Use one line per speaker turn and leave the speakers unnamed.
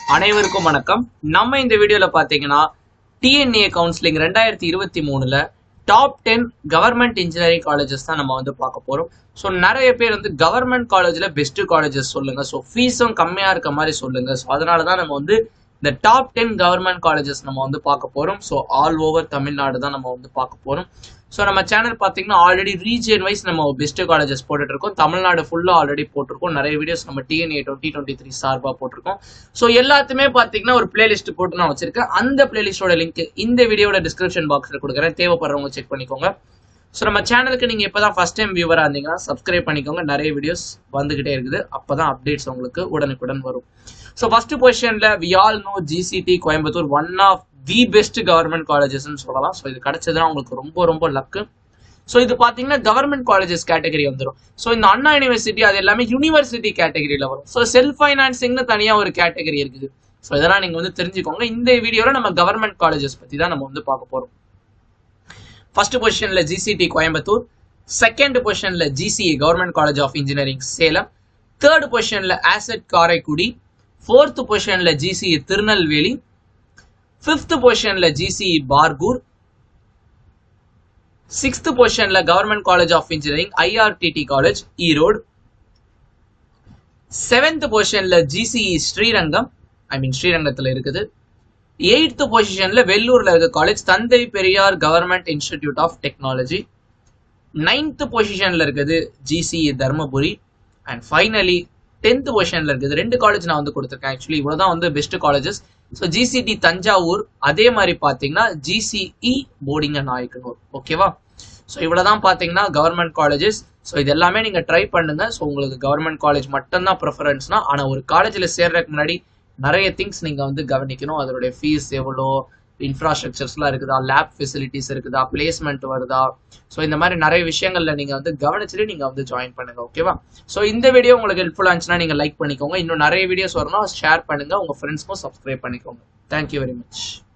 அனைவருக்கும் வணக்கம் நம்ம இந்த வீடியோல பாத்தீங்கன்னா டிஎன்ஏ கவுன்சிலிங் ரெண்டாயிரத்தி இருபத்தி மூணுல top ten government engineering colleges தான் நம்ம வந்து பார்க்க போறோம் ஸோ நிறைய பேர் வந்து கவர்மெண்ட் காலேஜ்ல பெஸ்ட் காலேஜஸ் சொல்லுங்க ஸோ ஃபீஸும் கம்மியா இருக்க மாதிரி சொல்லுங்க ஸோ அதனால தான் நம்ம வந்து இந்த டாப் டென் கவர்மெண்ட் காலேஜஸ் நம்ம வந்து பார்க்க போறோம் ஸோ ஆல் ஓவர் தமிழ்நாடு தான் நம்ம வந்து பார்க்க போறோம் ஸோ நம்ம சேனல் பார்த்தீங்கன்னா ஆல்ரெடி ரீஜியன் வைஸ் நம்ம பெஸ்ட் காலேஜஸ் போட்டுட்டு இருக்கோம் தமிழ்நாடு ஃபுல்லாக ஆல்ரெடி போட்டிருக்கோம் நிறைய வீடியோஸ் நம்ம டிஎன்ஏ டுவெண்ட்டி டுவெண்ட்டி த்ரீ சார்பாக போட்டிருக்கோம் ஸோ எல்லாத்துமே பார்த்தீங்கன்னா ஒரு பிளேலிஸ்ட் போட்டு நான் வச்சிருக்கேன் அந்த பிளேலிஸ்டோட லிங்க் இந்த வீடியோட டிஸ்கிரிப்ஷன் பாக்ஸில் கொடுக்குறேன் தேவைப்படுறவங்க செக் பண்ணிக்கோங்க ஸோ நம்ம சேனலுக்கு நீங்கள் இப்போ தான் ஃபஸ்ட் டைம் வியூவராக இருந்தீங்கன்னா சப்ஸ்கிரைப் பண்ணிக்கோங்க நிறைய வீடியோஸ் வந்துகிட்டே இருக்குது அப்போ தான் அப்டேட்ஸ் உங்களுக்கு உடனுக்குடன் வரும் ஸோ ஃபர்ஸ்ட் பொசிஷனில் we all know GCT Coimbatore one of the best government காலேஜஸ்ன்னு சொல்லலாம் ஸோ இது கிடைச்சதுன்னா உங்களுக்கு ரொம்ப ரொம்ப லக்கு ஸோ இது பார்த்தீங்கன்னா கவர்மெண்ட் காலேஜஸ் கேட்டகரி வந்துடும் ஸோ இந்த அண்ணா யூனிவர்சிட்டி அது எல்லாமே யூனிவர்சிட்டி கேட்டகரியில் வரும் ஸோ செல்ஃப் ஃபைனான்சிங்னு தனியாக ஒரு கேட்டகரி இருக்குது ஸோ இதெல்லாம் நீங்கள் வந்து தெரிஞ்சுக்கோங்க இந்த வீடியோவில் நம்ம கவர்மெண்ட் காலேஜஸ் பற்றி தான் நம்ம வந்து பார்க்க போகிறோம் ஃபர்ஸ்ட் பொசிஷனில் ஜிசிடி கோயம்புத்தூர் செகண்ட் பொசிஷனில் GCA government college of engineering Salem third பொசிஷனில் ஆசட் காரைக்குடி ஃபோர்த் பொசிஷனில் ஜிசிஏ திருநெல்வேலி ஃபிஃப்த் பொசிஷனில் ஜிசிஇ பார்கூர் சிக்ஸ்த் பொசிஷனில் government college of engineering IRTT college Erode seventh பொசிஷனில் ஜிசிஇ ஸ்ரீரங்கம் ஐ மீன் ஸ்ரீரங்கத்தில் இருக்குது எயித்து பொசிஷனில் வெள்ளூரில் இருக்க college Thanthai Periyar government institute of technology ninth பொசிஷனில் இருக்குது GCE Dharmapuri and finally tenth பொசிஷனில் இருக்குது ரெண்டு காலேஜ் நான் வந்து கொடுத்துருக்கேன் ஆக்சுவலி இவ்வளோதான் வந்து best colleges so GCT Thanjavur அதே மாதிரி பார்த்தீங்கன்னா ஜிசிஇ போர்டிங்க நாயக்கனூர் ஓகேவா ஸோ இவ்வளோதான் பார்த்தீங்கன்னா கவர்மெண்ட் காலேஜஸ் ஸோ இது எல்லாமே நீங்கள் ட்ரை பண்ணுங்க ஸோ உங்களுக்கு கவர்மெண்ட் காலேஜ் மட்டும்தான் ப்ரிஃபரன்ஸ்னா ஆனால் ஒரு காலேஜில் சேர்றதுக்கு முன்னாடி நிறைய திங்ஸ் நீங்கள் வந்து கவனிக்கணும் அதனுடைய ஃபீஸ் எவ்வளோ இன்ஃப்ராஸ்ட்ரக்சர்ஸ்லாம் இருக்குதா லேப் ஃபெசிலிட்டிஸ் இருக்குதா பிளேஸ்மெண்ட் வருதா ஸோ இந்த மாதிரி நிறைய விஷயங்கள்ல நீங்கள் வந்து கவனிச்சுட்டு நீங்கள் வந்து ஜாயின் பண்ணுங்க ஓகேவா ஸோ இந்த வீடியோ உங்களுக்கு ஹெல்ப்ஃபுல்லாக இருந்துச்சுன்னா நீங்கள் லைக் பண்ணிக்கோங்க இன்னும் நிறைய வீடியோஸ் வரணும் ஷேர் பண்ணுங்க உங்கள் ஃப்ரெண்ட்ஸ்க்கும் சப்ஸ்கிரைப் பண்ணிக்கோங்க தேங்க்யூ வெரி மச்